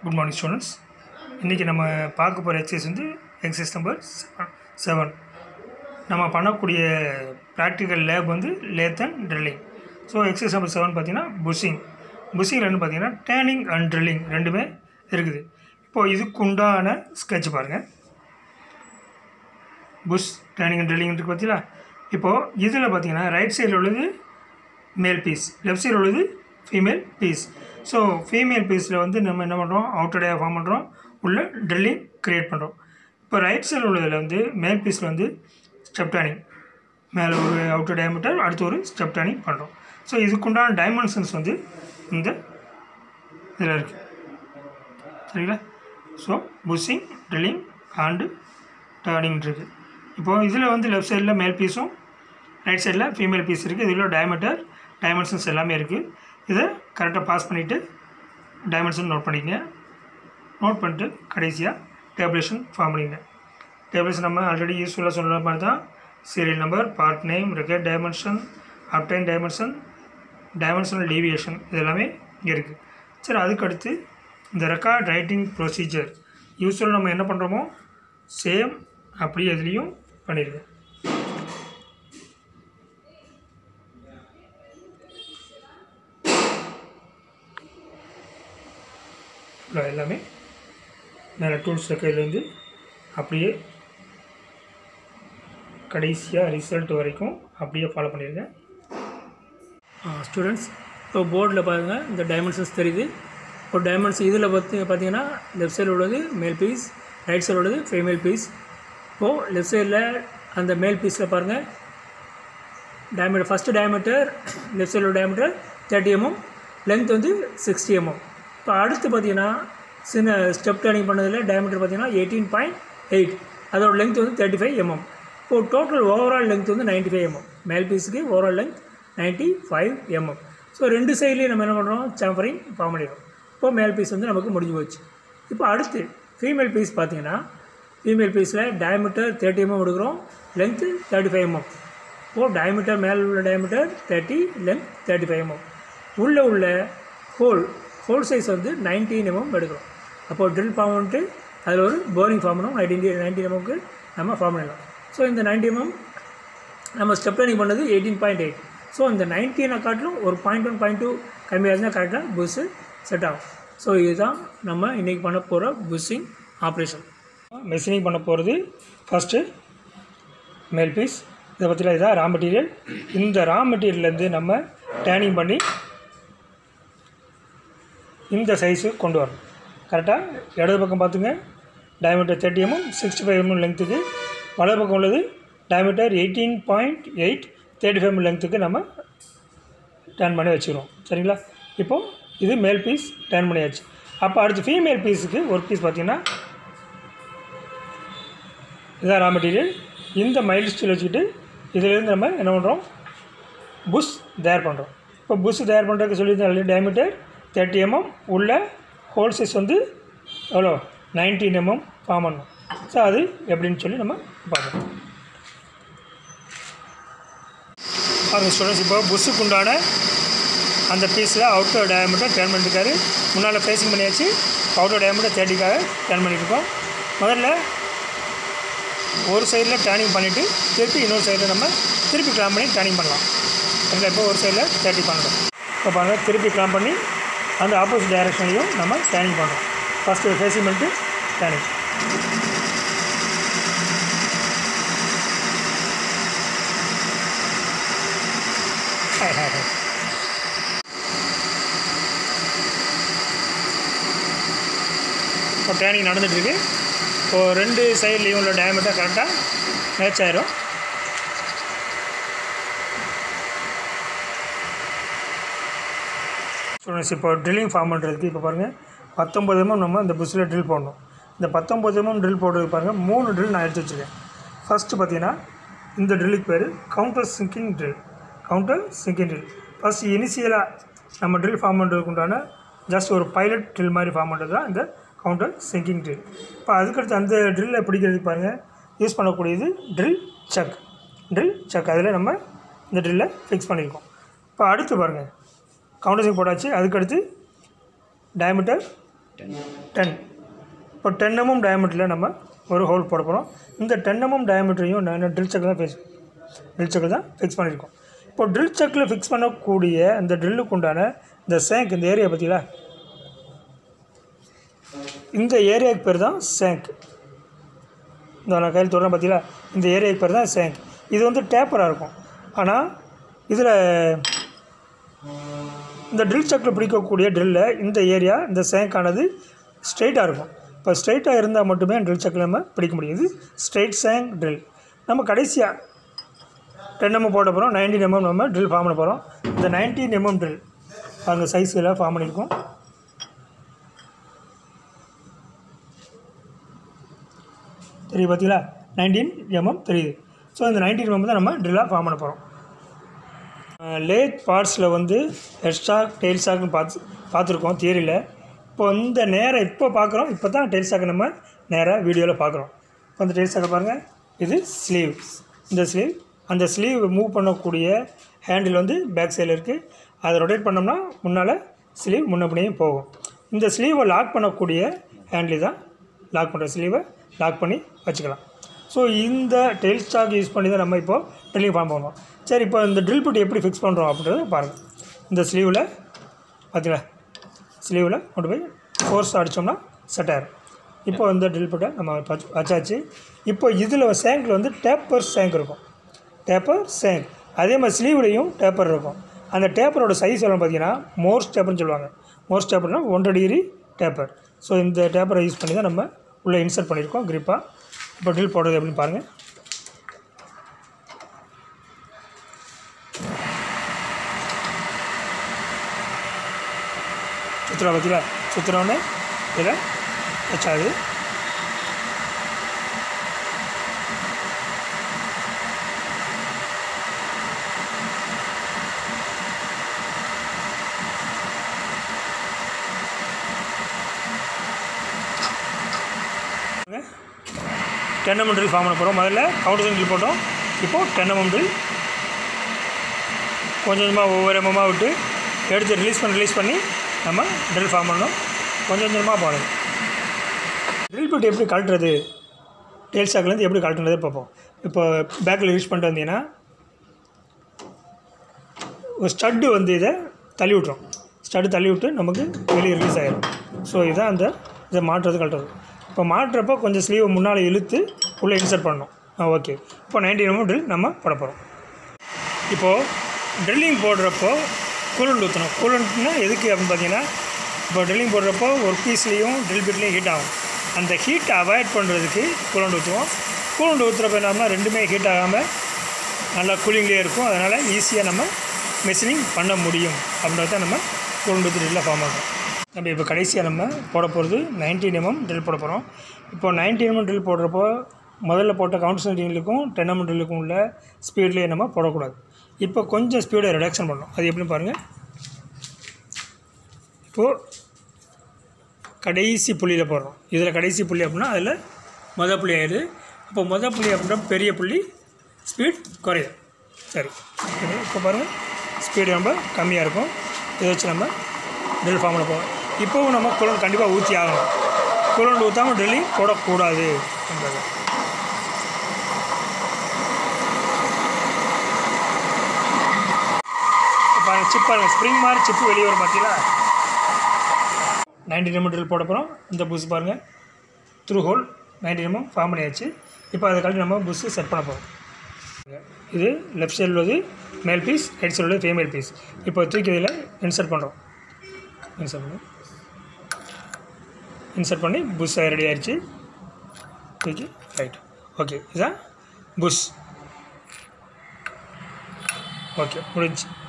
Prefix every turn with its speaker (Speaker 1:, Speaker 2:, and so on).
Speaker 1: good morning students இன்றைக்கி நம்ம பார்க்க போகிற எக்ஸசைஸ் வந்து எக்ஸசைஸ் நம்பர் செவன் நம்ம பண்ணக்கூடிய ப்ராக்டிக்கல் லேப் வந்து லேத்தன் drilling so exercise number seven பார்த்தீங்கன்னா புஷிங் புஷிங்கில் என்ன பார்த்தீங்கன்னா டேனிங் அண்ட் ட்ரில்லிங் ரெண்டுமே இருக்குது இப்போது இதுக்கு உண்டான ஸ்கெட்ச் பாருங்கள் புஷ் டேனிங் அண்ட் ட்ரில்லிங் இருக்குது பார்த்தீங்களா இப்போது இதில் பார்த்தீங்கன்னா ரைட் சைடில் உள்ளது மேல் பீஸ் லெஃப்ட் சைடில் உள்ளது ஃபீமேல் பீஸ் ஸோ ஃபீமேல் பீஸில் வந்து நம்ம என்ன பண்ணுறோம் அவுட்டடையாக ஃபார்ம் பண்ணுறோம் உள்ள ட்ரில்லிங் க்ரியேட் பண்ணுறோம் இப்போ ரைட் சைடில் உள்ளதில் வந்து மேல் பீஸில் வந்து ஸ்டெப் டேனிங் மேலே ஒரு அவுட்டர் டயமீட்டர் அடுத்து ஒரு ஸ்டெப் டேனிங் பண்ணுறோம் ஸோ இதுக்குண்டான டைமென்ஷன்ஸ் வந்து இந்த இதில் இருக்குது சரிங்களா so bushing drilling and turning இருக்குது இப்போது இதில் வந்து லெஃப்ட் சைடில் மேல் பீஸும் ரைட் சைடில் ஃபீமேல் பீஸ் இருக்குது இதில் டயமீட்டர் டைமென்ஷன்ஸ் எல்லாமே இருக்குது இதை கரெக்டாக பாஸ் பண்ணிவிட்டு டைமென்ஷன் நோட் பண்ணிக்கங்க நோட் பண்ணிட்டு கடைசியாக டேப்லேஷன் ஃபார்ம் பண்ணிங்க டேப்லேஷன் நம்ம ஆல்ரெடி யூஸ்ஃபுல்லாக சொல்கிற மாதிரி தான் serial number part name required dimension obtained dimension dimensional deviation இது எல்லாமே இங்கே இருக்குது சரி அதுக்கடுத்து இந்த ரெக்கார்ட் ரைட்டிங் ப்ரொசீஜர் யூஸ்வலாக நம்ம என்ன பண்ணுறோமோ சேம் அப்படியே இதுலேயும் பண்ணிடுங்க இவ்வளோ எல்லாமே மேலே டூல்ஸ் கையிலேருந்து அப்படியே கடைசியாக ரிசல்ட் வரைக்கும் அப்படியே ஃபாலோ பண்ணிடுங்க
Speaker 2: ஸ்டூடெண்ட்ஸ் இப்போ போர்டில் பாருங்கள் இந்த டைமென்ஷன்ஸ் தெரியுது இப்போ டைமென்ஷன்ஸ் இதில் பார்த்து பார்த்தீங்கன்னா லெஃப்ட் சைடில் உள்ளது மேல் பீஸ் ரைட் சைடில் உள்ளது ஃபீமேல் பீஸ் இப்போது லெஃப்ட் சைடில் அந்த மேல் பீஸில் பாருங்கள் டயமீட்டர் ஃபஸ்ட்டு டயமீட்டர் லெஃப்ட் சைடில் டயமீட்டர் தேர்ட்டி எம்எம் லென்த் வந்து சிக்ஸ்டி எம்எம் இப்போ அடுத்து பார்த்தீங்கன்னா சின்ன ஸ்டெப் டர்னிங் பண்ணதில் டயமீட்டர் பார்த்தீங்கன்னா எயிட்டீன் பாயிண்ட் எயிட் அதோட லென்த் வந்து தேர்ட்டி ஃபைவ் எம்எம் இப்போது டோட்டல் ஓவரால் லென்த் வந்து நைன்ட்டி ஃபைவ் எம்எம் மேல் பீஸுக்கு overall length ninety five mm so ரெண்டு சைட்லேயும் நம்ம என்ன பண்ணுறோம் சாம்பரிங் ஃபார்ம் பண்ணிடுறோம் இப்போது மேல் பீஸ் வந்து நமக்கு முடிஞ்சு போச்சு இப்போ அடுத்து ஃபீமேல் பீஸ் பார்த்தீங்கன்னா ஃபீமேல் பீஸில் டயமீட்டர் தேர்ட்டி எம்எம் எடுக்கிறோம் லென்த்து தேர்ட்டி ஃபைவ் எம்எம் இப்போது டயமீட்டர் மேலே உள்ள diameter thirty length thirty five mm உள்ளே உள்ள ஹோல் ஹோல் சைஸ் வந்து நைன்டீன் எம்எம் எடுக்கிறோம் அப்போது ட்ரில் ஃபார்ம் பண்ணிட்டு அதில் ஒரு போரிங் ஃபார்ம் பண்ணணும் நைன்டீன் நைன்டீன் எம்எம்க்கு நம்ம ஃபார்ம் பண்ணலாம் ஸோ இந்த நைன்டி எம்எம் நம்ம ஸ்டெப் ட்ரைனிங் பண்ணது எயிட்டீன் பாயிண்ட் எயிட் ஸோ இந்த நைன்டீனை காட்டிலும் ஒரு பாயிண்ட் ஒன் பாயிண்ட் டூ கம்மியாக இருந்தால் கரெக்டாக புஷ்ஷு செட் ஆகும் ஸோ இதுதான் நம்ம இன்றைக்கி பண்ண போகிற புஷ்ஷிங் ஆப்ரேஷன்
Speaker 1: மெஷினிங் பண்ண போகிறது ஃபஸ்ட்டு மேல் பீஸ் இதை பற்றில இதான் ரா மெட்டீரியல் இந்த ரா மெட்டீரியல்லேருந்து நம்ம டேனிங் பண்ணி இந்த சைஸு கொண்டு வரணும் கரெக்டாக இடது பக்கம் பார்த்துங்க diameter thirty mm sixty five mm லென்த்துக்கு வலது பக்கம் உள்ளது diameter eighteen point eight thirty five M லென்த்துக்கு நம்ம டேர்ன் பண்ணி வச்சுக்கிறோம் சரிங்களா இப்போது இது மேல் பீஸ் டேர்ன் பண்ணியாச்சு அப்போ அடுத்து ஃபீமேல் பீஸுக்கு ஒரு பீஸ் பார்த்திங்கன்னா இதான் ரா மெட்டீரியல் இந்த மைல் ஸ்டீல் வச்சுக்கிட்டு இதிலேருந்து நம்ம என்ன பண்ணுறோம் புஷ் தயார் பண்ணுறோம் இப்போ புஷ் தயார் பண்ணுறதுக்கு சொல்லியிருந்தேன் டயமீட்டர் தேர்ட்டி எம்எம் உள்ள ஹோல் சைஸ் வந்து எவ்வளோ நைன்டீன் எம்எம் ஃபார்ம் பண்ணணும் ஸோ அது எப்படின்னு சொல்லி நம்ம பார்க்கலாம் பாருங்கள் ஸ்டூடெண்ட்ஸ் இப்போ புஷ்ஷுக்கு உண்டான அந்த பீஸில் அவுட்டர் டயமீட்டர் டேர்ன் பண்ணியிருக்காரு முன்னால் ஃபேஸிங் பண்ணியாச்சு அவுட்டர் டயமீட்டர் தேர்ட்டிக்காக டேர்ன் பண்ணியிருக்கோம் முதல்ல ஒரு சைடில் டேர்னிங் பண்ணிவிட்டு திருப்பி இன்னொரு சைடில் நம்ம திருப்பி கிளாம் பண்ணி டேர்னிங் பண்ணலாம் சரிங்களா இப்போ ஒரு சைடில் தேர்ட்டி பண்ணணும் இப்போ பாருங்கள் திருப்பி கிளாம் பண்ணி அந்த ஆப்போசிட் டைரெக்ஷன்லையும் நம்ம டேர்னிங் பண்ணுறோம் ஃபஸ்ட்டு ஃபேஸிங் பண்ணிட்டு டேர்னிங் ஹாய் ஹாய் ஹாய் இப்போ டேர்னிங் நடந்துகிட்ருக்கு இப்போது ரெண்டு சைட்லேயும் உள்ள டயமீட்டர் கரெக்டாக மேட்ச் ஆயிரும் ஸ்டூடெண்ட்ஸ் இப்போ ட்ரில்லிங் ஃபார்ம் பண்ணுறதுக்கு இப்போ பாருங்கள் பத்தொம்பது எம்எம் நம்ம இந்த புஷ்ஷில் ட்ரில் போடணும் இந்த பத்தொம்பது எம்எம் ட்ரில் போடுறதுக்கு பாருங்கள் மூணு ட்ரில் நான் எடுத்து வச்சுருக்கேன் ஃபஸ்ட்டு பார்த்தீங்கன்னா இந்த ட்ரில்லுக்கு பேர் counter sinking drill counter sinking drill first இனிஷியலாக நம்ம ட்ரில் ஃபார்ம் பண்ணுறதுக்கு உண்டான ஜஸ்ட் ஒரு பைலட் ட்ரில் மாதிரி ஃபார்ம் பண்ணுறது தான் இந்த கவுண்டர் சிங்கிங் ட்ரில் இப்போ அதுக்கடுத்து அந்த ட்ரில்லை பிடிக்கிறதுக்கு பாருங்கள் யூஸ் பண்ணக்கூடியது ட்ரில் சக் ட்ரில் சக் அதில் நம்ம இந்த ட்ரில்லை ஃபிக்ஸ் பண்ணியிருக்கோம் இப்போ அடுத்து பாருங்கள் கவுண்டர் சிங் போட்டாச்சு அதுக்கடுத்து டயமீட்டர் டென் இப்போ டென் எம்எம் டயமீட்டரில் நம்ம ஒரு ஹோல் போட போகிறோம் இந்த டென் எம்எம் டயமீட்டரையும் நான் ட்ரில் சக்கில் தான் ஃபிக்ஸ் ட்ரில் சக்கில் தான் ஃபிக்ஸ் பண்ணியிருக்கோம் இப்போ ட்ரில் சக்கில் ஃபிக்ஸ் பண்ணக்கூடிய இந்த ட்ரில்லுக்கு உண்டான இந்த சேங்க் இந்த ஏரியா பார்த்தீங்களா இந்த ஏரியாவுக்கு பேர் தான் சேங்க் இந்த நான் கையில் தொடர்றேன் பார்த்தீங்களா இந்த ஏரியாவுக்கு பேர் தான் சேங்க் இது வந்து டேப்பராக இருக்கும் ஆனால் இதில் இந்த ட்ரில் சக்கில் பிடிக்கக்கூடிய ட்ரில்லில் இந்த ஏரியா இந்த சேங்கானது ஸ்ட்ரைட்டாக இருக்கும் இப்போ ஸ்ட்ரைட்டாக இருந்தால் மட்டுமே ட்ரில் சக்கில் நம்ம பிடிக்க முடியும் இது ஸ்ட்ரைட் சேங் ட்ரில் நம்ம கடைசியாக டென் எம்எம் போட போகிறோம் நைன்டீன் எம்எம் நம்ம ட்ரில் ஃபார்ம் பண்ண போகிறோம் இந்த நைன்டீன் எம்எம் ட்ரில் அங்கே சைஸ் எல்லாம் ஃபார்ம் பண்ணியிருக்கோம் தெரியுது பார்த்தீங்களா நைன்டீன் எம்எம் தெரியுது ஸோ இந்த நைன்டீன் எம்எம் தான் நம்ம ட்ரில்லாக ஃபார்ம் பண்ண போகிறோம் லேத் பார்ட்ஸில் வந்து ஹெட் ஸ்டாக் டெயில் ஸ்டாக்னு பார்த்து பார்த்துருக்கோம் தியரியில் இப்போ இந்த நேரம் இப்போ பார்க்குறோம் இப்போ தான் டெயில் ஸ்டாக்கை நம்ம நேராக வீடியோவில் பார்க்குறோம் இப்போ இந்த டெயில் ஸ்டாக்கை பாருங்கள் இது ஸ்லீவ் இந்த ஸ்லீவ் அந்த ஸ்லீவ் மூவ் பண்ணக்கூடிய ஹேண்டில் வந்து பேக் சைடில் இருக்குது அதை ரொட்டேட் பண்ணோம்னா முன்னால் ஸ்லீவ் முன்னப்படியும் போகும் இந்த ஸ்லீவை லாக் பண்ணக்கூடிய ஹேண்டில் தான் லாக் பண்ணுற ஸ்லீவை லாக் பண்ணி வச்சுக்கலாம் ஸோ இந்த டெயில் ஸ்டாக் யூஸ் பண்ணி தான் நம்ம இப்போது ட்ரில்லிங் ஃபார்ம் பண்ணுவோம் சரி இப்போ இந்த ட்ரில் பிட் எப்படி ஃபிக்ஸ் பண்ணுறோம் அப்படின்றத பாருங்கள் இந்த ஸ்லீவில் பார்த்தீங்களா ஸ்லீவில் கொண்டு போய் ஃபோர்ஸ் அடித்தோம்னா செட் ஆயிரும் இப்போ இந்த ட்ரில் பிட்டை நம்ம வச்சு வச்சாச்சு இப்போ இதில் சேங்கில் வந்து டேப்பர் சேங்க் இருக்கும் டேப்பர் சேங்க் அதே மாதிரி ஸ்லீவ்லேயும் டேப்பர் இருக்கும் அந்த டேப்பரோட சைஸ் எல்லாம் பார்த்தீங்கன்னா மோர்ஸ் டேப்பர்னு சொல்லுவாங்க மோர்ஸ் டேப்பர்னால் ஒன்றரை டிகிரி டேப்பர் ஸோ இந்த டேப்பரை யூஸ் பண்ணி தான் நம்ம உள்ளே இன்சர்ட் பண்ணியிருக்கோம் க்ரிப்பாக இப்போ ட்ரில் போடுறது எப்படின்னு பாருங்கள் சுற்றுலா பார்த்தீங்களா சுற்றுறோன்னு இதில் வச்சாது டென் எம்எம் ட்ரில் ஃபார்ம் பண்ண போகிறோம் முதல்ல கவுண்டர் ட்ரில் போட்டோம் இப்போது டென் எம்எம் ட்ரில் கொஞ்சம் கொஞ்சமாக ஒவ்வொரு எம்எம்மாக விட்டு எடுத்து ரிலீஸ் பண்ணி ரிலீஸ் பண்ணி நம்ம ட்ரில் ஃபார்ம் பண்ணணும் கொஞ்சம் கொஞ்சமாக போகணும் ட்ரில் பிட் எப்படி கழட்டுறது டெயில் ஸ்டாக்லேருந்து எப்படி கழட்டுறது பார்ப்போம் இப்போ பேக்கில் யூஸ் பண்ணிட்டு வந்தீங்கன்னா ஒரு ஸ்டட்டு வந்து இதை தள்ளி விட்ரும் ஸ்டட்டு தள்ளி விட்டு நமக்கு வெளியே ரிலீஸ் ஆகிடும் ஸோ இதுதான் அந்த இதை மாட்டுறது கழட்டுறது இப்போ மாட்டுறப்போ கொஞ்சம் ஸ்லீவை முன்னால் இழுத்து உள்ளே இன்சர்ட் பண்ணணும் ஆ ஓகே இப்போ நைன்டி எம்எம் ட்ரில் நம்ம போட போகிறோம் இப்போது ட்ரில்லிங் போடுறப்போ கூலண்ட் ஊற்றணும் கூலண்ட்னா எதுக்கு அப்படின்னு பார்த்தீங்கன்னா இப்போ ட்ரில்லிங் போடுறப்போ ஒரு பீஸ்லேயும் ட்ரில் பிட்லேயும் ஹீட் ஆகும் அந்த ஹீட்டை அவாய்ட் பண்ணுறதுக்கு கூலண்ட் ஊற்றுவோம் கூலண்ட் ஊற்றுறப்ப என்னன்னா ரெண்டுமே ஹீட் ஆகாமல் நல்லா கூலிங்லேயே இருக்கும் அதனால் ஈஸியாக நம்ம மெஷினிங் பண்ண முடியும் அப்படின்றத நம்ம கூலண்ட் ஊற்றி ட்ரில்லில் ஃபார்ம் பண்ணுறோம் நம்ம இப்போ கடைசியாக நம்ம போட போகிறது நைன்டீன் எம்எம் ட்ரில் போட போகிறோம் இப்போ நைன்டீன் எம்எம் ட்ரில் போடுறப்போ முதல்ல போட்ட கவுண்டர் ட்ரில்லுக்கும் டென் எம்எம் ட்ரில்லுக்கும் உள்ள ஸ்பீட்லேயே நம்ம போடக்கூடாது இப்போ கொஞ்சம் ஸ்பீடை ரிடக்ஷன் பண்ணணும் அது எப்படின்னு பாருங்கள் இப்போது கடைசி புள்ளியில் போடுறோம் இதில் கடைசி புள்ளி அப்படின்னா அதில் மொதல் புள்ளி ஆயிடுது அப்போ மொதல் புள்ளி அப்படின்னா பெரிய புள்ளி ஸ்பீட் குறையும் சரி இப்போ பாருங்கள் ஸ்பீடு ரொம்ப கம்மியாக இருக்கும் இதை வச்சு நம்ம ட்ரில் ஃபார்ம் பண்ண போவோம் இப்போவும் நம்ம குளம் கண்டிப்பாக ஊற்றி ஆகணும் குளம் ஊற்றாமல் ட்ரில்லிங் போடக்கூடாது என்பது பாருங்கள் சிப் பாருங்கள் ஸ்ப்ரிங் மாதிரி சிப்பு வெளியே வரும் பார்த்தீங்களா நைன்டி எம்எம் ட்ரில் போட போகிறோம் இந்த புஷ் பாருங்கள் through hole ninety mm form பண்ணியாச்சு இப்போ அதை கழிச்சு நம்ம புஷ்ஷு செட் பண்ண போகிறோம் இது லெஃப்ட் சைடில் உள்ளது மேல் பீஸ் ரைட் சைடில் உள்ளது ஃபீமேல் பீஸ் இப்போ தூக்கி இதில் இன்சர்ட் பண்ணுறோம் இன்சர்ட் பண்ணி இன்சர்ட் பண்ணி புஷ் ரெடி ஆயிடுச்சு தூக்கி ரைட் ஓகே இதுதான் புஷ் ஓகே முடிஞ்சு